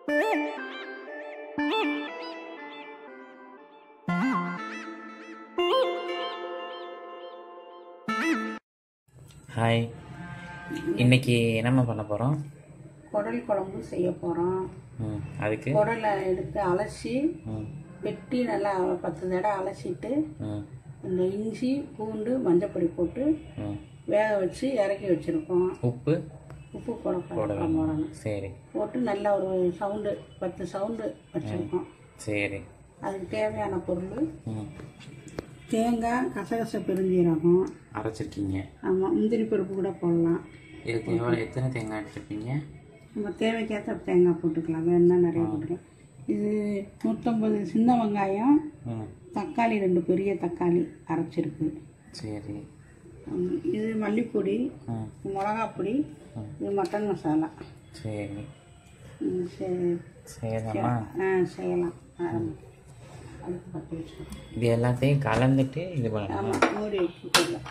Hi இன்னைக்கு என்னம்மா பண்ண போகிறோம் குடல் குழம்பு செய்ய போகிறோம் ம் அதுக்கு குடலை எடுத்து அலசி ம் வெட்டி நல்லா பத்து தடவை அலசிட்டு ம் இந்த இஞ்சி பூண்டு மஞ்சப்பொடி போட்டு ம் வேக வச்சு இறக்கி வச்சுருக்கோம் உப்பு உப்பு போட போட போடணும் வேணும் சரி போட்டு நல்லா ஒரு சவுண்டு பத்து சவுண்டு வச்சுருக்கோம் சரி அதுக்கு தேவையான பொருள் ம் தேங்காய் கசகச பெருஞ்சீரகம் அரைச்சிருக்கீங்க ஆமாம் முந்திரி பருப்பு கூட போடலாம் இதுக்கு எவ்வளோ எத்தனை தேங்காய் எடுத்துருப்பீங்க நம்ம தேவைக்கேற்ற தேங்காய் போட்டுக்கலாம் வேணும்னா நிறைய போட்டுக்கலாம் இது நூற்றம்பது சின்ன வெங்காயம் ம் தக்காளி ரெண்டு பெரிய தக்காளி அரைச்சிருக்கு சரி ம், இது மல்லிப்பொடி ம் மிளகாப்பொடி இது மட்டன் மசாலா சரி ம், சரி சரிம்மா ஆ செய்யலாம் ஆ, அதுக்கு பற்றி வச்சுக்கலாம் இது எல்லாத்தையும் கலந்துட்டு இது பண்ணணும் ஆமாம் மூடி வச்சுக்கலாம்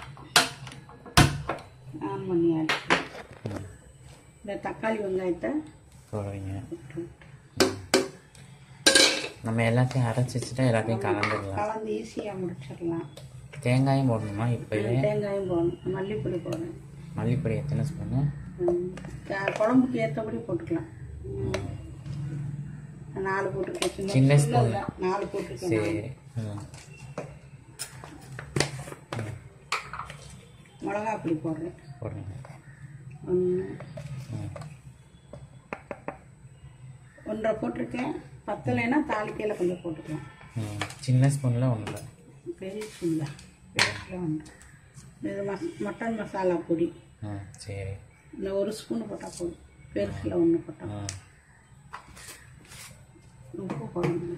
ஆன் பண்ணியாச்சு இந்த தக்காளி வெங்காயத்தை போடுவீங்க போட்டு நம்ம எல்லாத்தையும் அரைச்சி வச்சுட்டா எல்லாத்தையும் கலந்துடலாம் கலந்து ஈஸியாக முடிச்சிடலாம் தேங்காயும் போடணுமா இப்போவே தேங்காயும் போடணும் மல்லிப்பொடி போடணும் மல்லிப்பொடி எத்தனை ஸ்பூனு ம், க- குழம்புக்கு ஏற்றபடி போட்டுக்கலாம் ம். நாலு போட்டுக்கலாம் சின்ன சின்ன spoon. ஸ்பூன் நாலு போட்டுக்கலாம் சரி ம் மிளகா அப்படி போடுறேன் போடுங்க ஒன்று ம் ஒன்றரை போட்டிருக்கேன் பத்தலைன்னா தாளிக்கையில் கொஞ்சம் போட்டுக்கலாம் ம் சின்ன ஸ்பூனில் ஒன்றும் இல்லை பெரிய ஸ்பூன் தான் பெருசில் ஒன்று இது மஸ் மட்டன் மசாலா பொடி ம் சரி இந்த ஒரு ஸ்பூன் போட்டால் போதும் பெருசில் ஒன்று போட்டால் ம் உப்பு போடணும்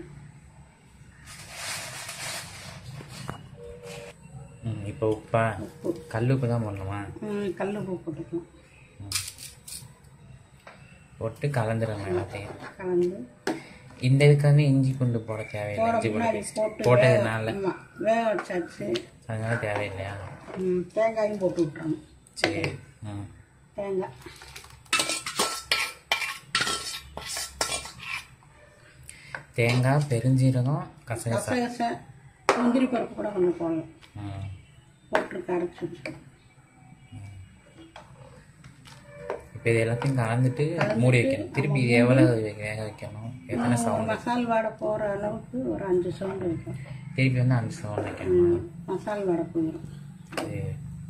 ம் இப்போ உப்பா உப்பு கல் உப்பு தான் போடணுமா ம், கல் உப்பு போட்டுக்கலாம் போட்டு கலந்துடணும் எல்லாத்தையும் கலந்து இந்த இதுக்காக இஞ்சி பூண்டு போட தேவையில்லை போட இஞ்சி முன்னாடி பூண்டு போட்டு போட்டதுனால ஆமாம் வேக வச்சாச்சு அதனால தேவையில்லையா ம், தேங்காயும் போட்டு விட்டுறணும் சரி ம் தேங்காய் தேங்காய் பெருஞ்சீரகம் கசகசா கசகச முந்திரி பருப்பு கூட கொஞ்சம் போடலாம் ம் போட்டு அரைச்சி வச்சுக்கலாம் இப்போ இது எல்லாத்தையும் கலந்துட்டு மூடி வைக்கணும் திருப்பி இது எவ்வளோ வேக வைக்கணும் எத்தனை சவுண்ட் மசால் வாடை போகிற அளவுக்கு ஒரு அஞ்சு சவுண்டு வைக்கும் திருப்பி வந்து அஞ்சு சவுண்ட் வைக்கணும் ம், மசால் வாடை போயிடும் சரி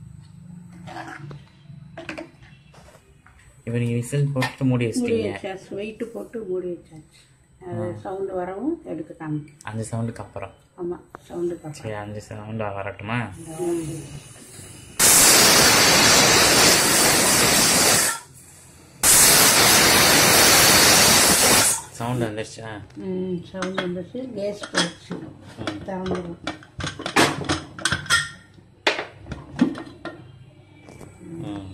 இப்போ நீங்கள் விசில் போட்டு மூடி மூடி வச்சிட்டீங்க வச்சாச்சு வெயிட்டு போட்டு மூடி வச்சாச்சு அது சவுண்டு வரவும் எடுத்து காமிக்கும் அஞ்சு சவுண்டுக்கு அப்புறம் ஆமாம் சவுண்டு பார்க்கலாம் சரி அஞ்சு சவுண்டு வரட்டுமா சவுண்ட் வந்துருச்சா ம் சவுண்டு வந்துச்சு கேஸ் போச்சு திறந்துடும் ம்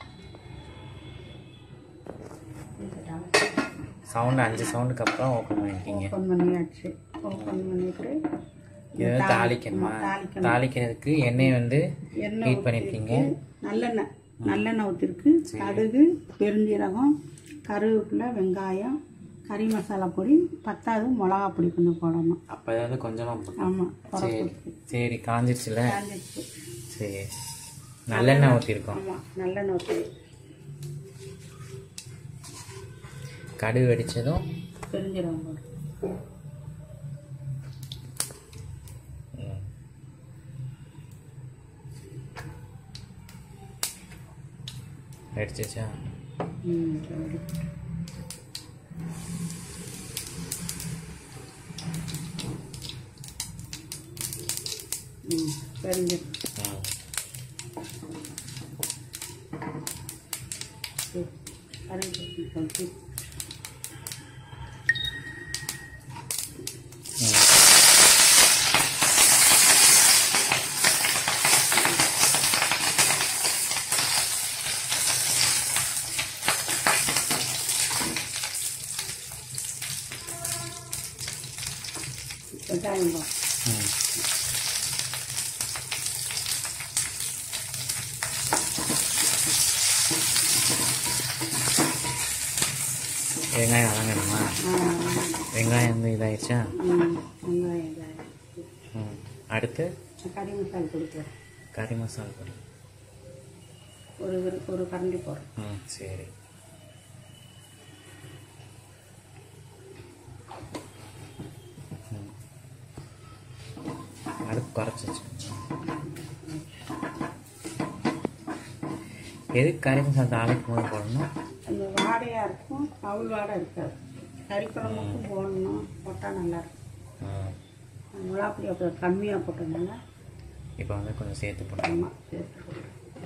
சவுண்டு அஞ்சு சவுண்டுக்கு அப்புறம் ஓப்பன் பண்ணிருக்கீங்க ஓப்பன் பண்ணியாச்சு ஓப்பன் பண்ணிட்டு இது வந்து தாளிக்கணுமா தாளிக்கணும் தாளிக்கிறதுக்கு எண்ணெய் வந்து எண்ணெய் ஹீட் பண்ணியிருக்கீங்க நல்லெண்ணெய் நல்லெண்ணெய் ஊற்றிருக்கு கடுகு பெருஞ்சீரகம் கருவேப்பிலை வெங்காயம் கறி மசாலா பொடி பத்தாவது மிளகா பொடி கொஞ்சம் போடணும் அப்போ ஏதாவது கொஞ்சமாக போட்டு ஆமாம் சரி சரி காஞ்சிருச்சுல காஞ்சிச்சு சரி நல்லெண்ணெய் ஊற்றிருக்கோம் ஆமாம் நல்லெண்ணெய் ஊற்றி கடுகு வெடிச்சதும் பெருஞ்சீரகம் போடு ம். வெடிச்சிச்சா ம் சரி ம் பெருஞ்சீரகம் ம் கருவேப்பிலை போட்டு ம். வெங்காயம் போடு. ம் வெங்காயம் வதங்கணுமா வெங்காயம் வந்து இதாயிடுச்சா வெங்காயம் இதாக ம் அடுத்து கறி மசாலா கொடுக்குறேன் கறி மசாலா பொடி ஒரு ஒரு- ஒரு கரண்டி போடுறேன் ம் சரி ம். அடுப்பு குறைச்சி வச்சுக்கோங்க எதுக்கு கறி மசாலா தாளிக்கும் போது போடணும் அந்த வாடையாக இருக்கும் அவுள் வாடை இருக்காது கறி குழம்புக்கும் போடணும் போட்டால் நல்லாயிருக்கும் ம். மிளகாப்பொடி அப்புறம் கம்மியாக போட்டதுனால இப்போ வந்து கொஞ்சம் சேர்த்து போடணும் ஆமாம் சேர்த்து போடுறேன்.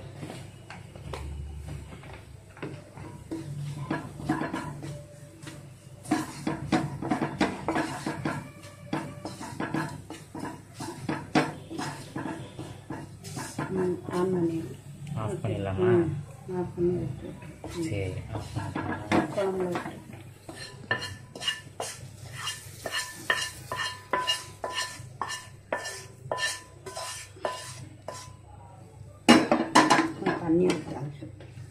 ம் ஆன் பண்ணிடுறேன் ஆஃப் பண்ணிடலாமா ம் ஆஃப் பண்ணி வச்சு சரி ஆஃப் பண்ணிக்கலாம் குழம்புல வச்சு தண்ணி ஊற்றி அரைச்சி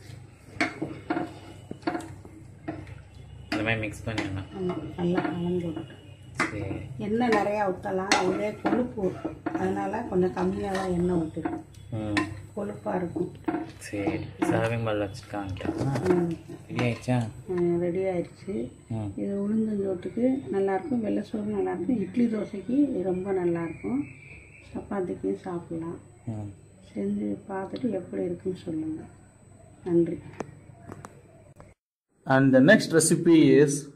இந்த மாதிரி மிக்ஸ் பண்ணிடலாம் நல்லா கலந்து விட்டு சரி எண்ணெய் நிறையா ஊற்றலாம் ஒரே கொழுப்பு ஊற்றும் அதனால கொஞ்சம் கம்மியாக தான் எண்ணெய் ஊற்றிடும் ம் கொழுப்பாக இருக்கும் சரி சர்விங் பால் வச்சுருக்காங்க ரெடி ஆயிடுச்சா ரெடி ஆயிடுச்சு ம் இது உளுந்தஞ்சோட்டுக்கு நல்லாயிருக்கும் வெள்ளை சோறு நல்லாயிருக்கும் இட்லி தோசைக்கு இது ரொம்ப நல்லாயிருக்கும் சப்பாத்திக்கும் சாப்பிட்லாம் ம் செஞ்சு பார்த்துட்டு எப்படி இருக்குன்னு சொல்லுங்கள் நன்றி And the next recipe is